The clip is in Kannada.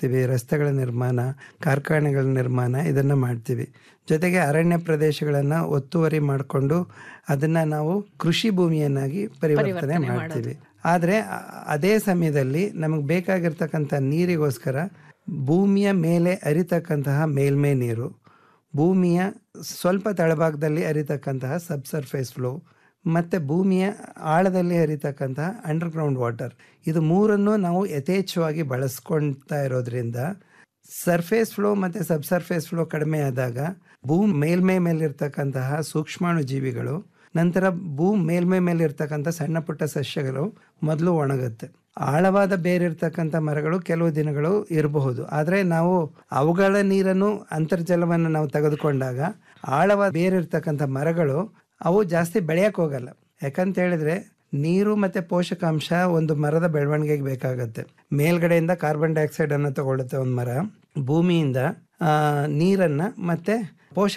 ಹಾಕ್ತೀವಿ ರಸ್ತೆಗಳ ನಿರ್ಮಾಣ ಕಾರ್ಖಾನೆಗಳ ನಿರ್ಮಾಣ ಇದನ್ನು ಮಾಡ್ತೀವಿ ಜೊತೆಗೆ ಅರಣ್ಯ ಪ್ರದೇಶಗಳನ್ನು ಒತ್ತುವರಿ ಮಾಡಿಕೊಂಡು ಅದನ್ನು ನಾವು ಕೃಷಿ ಭೂಮಿಯನ್ನಾಗಿ ಪರಿವರ್ತನೆ ಮಾಡ್ತೀವಿ ಆದರೆ ಅದೇ ಸಮಯದಲ್ಲಿ ನಮಗೆ ಬೇಕಾಗಿರ್ತಕ್ಕಂಥ ನೀರಿಗೋಸ್ಕರ ಭೂಮಿಯ ಮೇಲೆ ಹರಿತಕ್ಕಂತಹ ಮೇಲ್ಮೈ ನೀರು ಭೂಮಿಯ ಸ್ವಲ್ಪ ತಳಭಾಗದಲ್ಲಿ ಹರಿತಕ್ಕಂತಹ ಸಬ್ಸರ್ಫೇಸ್ ಫ್ಲೋ ಮತ್ತು ಭೂಮಿಯ ಆಳದಲ್ಲಿ ಹರಿತಕ್ಕಂತಹ ಅಂಡರ್ಗ್ರೌಂಡ್ ವಾಟರ್ ಇದು ಮೂರನ್ನು ನಾವು ಯಥೇಚ್ಛವಾಗಿ ಬಳಸ್ಕೊಳ್ತಾ ಇರೋದ್ರಿಂದ ಸರ್ಫೇಸ್ ಫ್ಲೋ ಮತ್ತು ಸಬ್ಸರ್ಫೇಸ್ ಫ್ಲೋ ಕಡಿಮೆ ಆದಾಗ ಭೂ ಮೇಲ್ಮೈ ಮೇಲಿರ್ತಕ್ಕಂತಹ ಸೂಕ್ಷ್ಮಾಣು ಜೀವಿಗಳು ನಂತರ ಭೂ ಮೇಲ್ಮೈ ಮೇಲೆ ಇರ್ತಕ್ಕಂಥ ಸಣ್ಣ ಪುಟ್ಟ ಸಸ್ಯಗಳು ಮೊದಲು ಒಣಗುತ್ತೆ ಆಳವಾದ ಬೇರಿರ್ತಕ್ಕಂಥ ಮರಗಳು ಕೆಲವು ದಿನಗಳು ಇರಬಹುದು ಆದರೆ ನಾವು ಅವುಗಳ ನೀರನ್ನು ಅಂತರ್ಜಲವನ್ನು ನಾವು ತೆಗೆದುಕೊಂಡಾಗ ಆಳವಾದ ಬೇರಿರ್ತಕ್ಕಂಥ ಮರಗಳು ಅವು ಜಾಸ್ತಿ ಬೆಳೆಯಕ್ಕೆ ಹೋಗಲ್ಲ ಯಾಕಂತ ಹೇಳಿದ್ರೆ ನೀರು ಮತ್ತೆ ಪೋಷಕಾಂಶ ಒಂದು ಮರದ ಬೆಳವಣಿಗೆಗೆ ಬೇಕಾಗತ್ತೆ ಮೇಲ್ಗಡೆಯಿಂದ ಕಾರ್ಬನ್ ಡೈಆಕ್ಸೈಡ್ ಅನ್ನು ತಗೊಳುತ್ತೆ ಒಂದು ಮರ ಭೂಮಿಯಿಂದ ಆ, ನೀರನ್ನ ಮತ್ತೆ